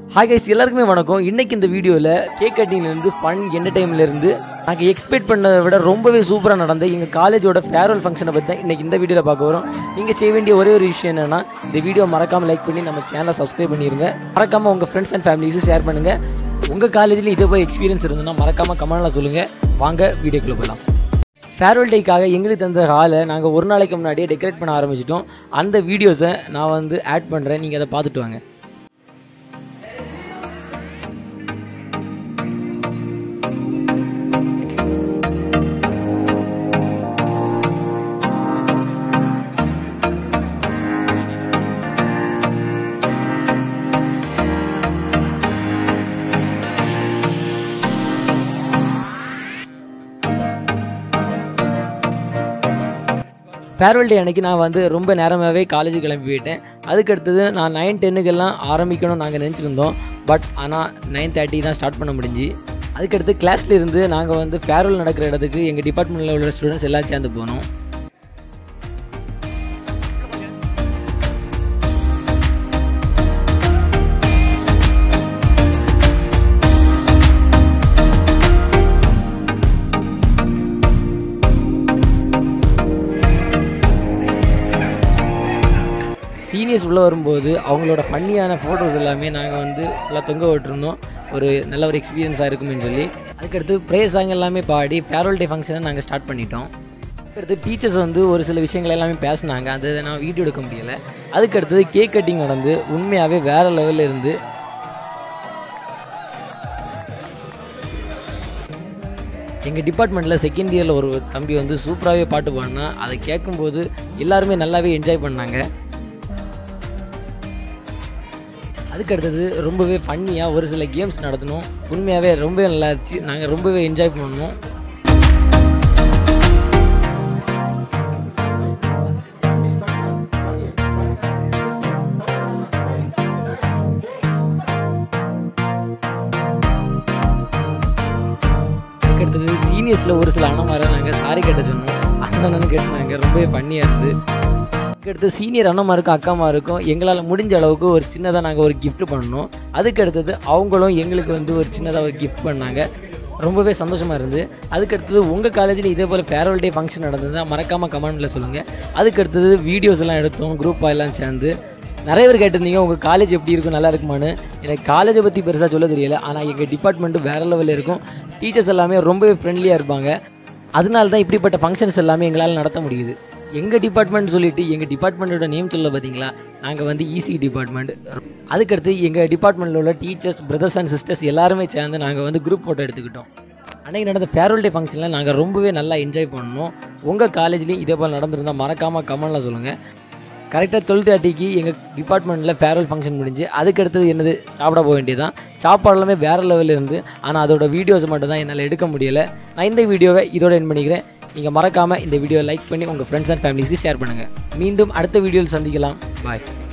hi guys எல்லாருக்குமே வணக்கம் இன்னைக்கு இந்த வீடியோவில் கேக் கட்டிங்லேருந்து ஃபன் என்டர்டைன்மெண்ட்லேருந்து நாங்கள் எக்ஸ்பெக்ட் பண்ணதை விட ரொம்பவே சூப்பராக நடந்த எங்கள் காலேஜோட ஃபேர்வெல் ஃபங்க்ஷனை பற்றி தான் இன்னைக்கு இந்த வீடியோவில் பார்க்க வரோம் நீங்கள் செய்ய வேண்டிய ஒரே ஒரு விஷயம் என்னன்னா இந்த வீடியோ மறக்காமல் லைக் பண்ணி நம்ம சேனலை சப்ஸ்கிரைப் பண்ணிடுங்க மறக்காமல் உங்கள் ஃப்ரெண்ட்ஸ் அண்ட் ஃபேமிலிஸும் ஷேர் பண்ணுங்கள் உங்கள் காலேஜில் இதே போய் எக்ஸ்பீரியன்ஸ் இருந்ததுன்னா மறக்காமல் கமெண்ட்டில் சொல்லுங்கள் வாங்க வீடியோக்குள்ளே போகலாம் ஃபேர்வெல் டேக்காக எங்களுக்கு தந்த ஹாலை நாங்கள் ஒரு நாளைக்கு முன்னாடியே டெக்கரேட் பண்ண ஆரம்பிச்சிட்டோம் அந்த வீடியோஸை நான் வந்து ஆட் பண்ணுறேன் நீங்கள் அதை பார்த்துட்டு வாங்க ஃபேர்வெல் டே அன்னைக்கு நான் வந்து ரொம்ப நேரமாகவே காலேஜ் கிளம்பி போயிட்டேன் அதுக்கு அடுத்தது நான் நைன் டென்னுக்கெல்லாம் ஆரம்பிக்கணும்னு நாங்கள் நினச்சிருந்தோம் பட் ஆனால் நைன் தேர்ட்டி தான் ஸ்டார்ட் பண்ண முடிஞ்சு அதுக்கடுத்து கிளாஸ்ல இருந்து நாங்கள் வந்து ஃபேர்வெல் நடக்கிற இடத்துக்கு எங்கள் டிபார்ட்மெண்ட்டில் உள்ள ஸ்டூடெண்ட்ஸ் எல்லாம் சேர்ந்து போனோம் சீனியர்ஸ் உள்ளே வரும்போது அவங்களோட ஃபன்னியான ஃபோட்டோஸ் எல்லாமே நாங்கள் வந்து ஃபுல்லாக தொங்க விட்டுருந்தோம் ஒரு நல்ல ஒரு எக்ஸ்பீரியன்ஸாக இருக்குமென்னு சொல்லி அதுக்கடுத்து ப்ரே சாங் எல்லாமே பாடி ஃபேர்வெல் டே ஃபங்க்ஷனை நாங்கள் ஸ்டார்ட் பண்ணிட்டோம் அதுக்கடுத்து டீச்சர்ஸ் வந்து ஒரு சில விஷயங்கள் எல்லாமே பேசினாங்க அதை நான் வீடியோ எடுக்க முடியலை அதுக்கடுத்தது கேக் கட்டிங் நடந்து உண்மையாகவே வேறு லெவலில் இருந்து எங்கள் டிபார்ட்மெண்ட்டில் செகண்ட் இயரில் ஒரு தம்பி வந்து சூப்பராகவே பாட்டு பாடினா அதை கேட்கும்போது எல்லாருமே நல்லாவே என்ஜாய் பண்ணாங்க அதுக்கு அடுத்தது ரொம்பவே ஃபன்னியாக ஒரு சில கேம்ஸ் நடத்தணும் உண்மையாகவே ரொம்பவே நல்லா இருந்துச்சு நாங்கள் ரொம்பவே என்ஜாய் பண்ணோம் அதுக்கு அடுத்தது சீனியர்ஸில் ஒரு சில அண்ணன் நாங்கள் சாரி கட்ட சொன்னோம் அந்த அண்ணன் கேட்டாங்க ரொம்பவே ஃபன்னியாக இருந்து அதுக்கடுத்து சீனியர் அண்ணமாருக்கும் அக்காமாருக்கும் எங்களால் முடிஞ்ச அளவுக்கு ஒரு சின்னதாக நாங்கள் ஒரு gift பண்ணோம் அதுக்கு அடுத்தது அவங்களும் எங்களுக்கு வந்து ஒரு சின்னதாக ஒரு gift பண்ணாங்க ரொம்பவே சந்தோஷமாக இருந்து அதுக்கு அடுத்தது உங்கள் காலேஜில் இதே போல் ஃபேர்வெல் டே ஃபங்க்ஷன் நடந்ததுன்னா மறக்காமல் கமெண்ட்டில் சொல்லுங்கள் அதுக்கு அடுத்தது வீடியோஸ் எல்லாம் எடுத்தோம் குரூப்பாக எல்லாம் சேர்ந்து நிறைய பேர் கேட்டிருந்தீங்க உங்கள் காலேஜ் எப்படி இருக்கும் நல்லா இருக்குமான்னு எனக்கு காலேஜை பற்றி பெருசாக சொல்ல தெரியல ஆனால் எங்கள் டிபார்ட்மெண்ட்டு வேறு லெவலில் இருக்கும் டீச்சர்ஸ் எல்லாமே ரொம்பவே ஃப்ரெண்ட்லியாக இருப்பாங்க அதனால தான் இப்படிப்பட்ட ஃபங்க்ஷன்ஸ் எல்லாமே எங்களால் நடத்த முடியுது எங்கள் டிபார்ட்மெண்ட் சொல்லிட்டு எங்கள் டிபார்ட்மெண்ட்டோட நேம் சொல்ல பார்த்தீங்களா நாங்கள் வந்து இசி டிபார்ட்மெண்ட் அதுக்கடுத்து எங்கள் டிபார்ட்மெண்ட்டில் உள்ள டீச்சர்ஸ் பிரதர்ஸ் அண்ட் சிஸ்டர்ஸ் எல்லாருமே சேர்ந்து நாங்கள் வந்து குரூப் ஃபோட்டோ எடுத்துக்கிட்டோம் அன்றைக்கி நடந்த ஃபேர்வெல் டே ஃபங்க்ஷனில் நாங்கள் ரொம்பவே நல்லா என்ஜாய் பண்ணோம் உங்கள் காலேஜ்லேயும் இதே போல் நடந்திருந்தால் மறக்காமல் கமெண்ட்டில் சொல்லுங்கள் கரெக்டாக டுவெல் தேர்ட்டிக்கு எங்கள் டிபார்ட்மெண்ட்டில் ஃபேர்வெல் ஃபங்க்ஷன் முடிஞ்சு அதுக்கு அடுத்தது என்னது சாப்பிட போக வேண்டியதான் சாப்பாடு எல்லாமே வேறு லெவலில் இருந்து ஆனால் அதோட வீடியோஸ் மட்டும் தான் என்னால் எடுக்க முடியலை நான் இந்த வீடியோவை இதோட என் பண்ணிக்கிறேன் நீங்கள் மறக்காமல் இந்த வீடியோவை லைக் பண்ணி உங்கள் ஃப்ரெண்ட்ஸ் அண்ட் ஃபேமிலிஸ்க்கு ஷேர் பண்ணுங்கள் மீண்டும் அடுத்த வீடியோவில் சந்திக்கலாம் பாய்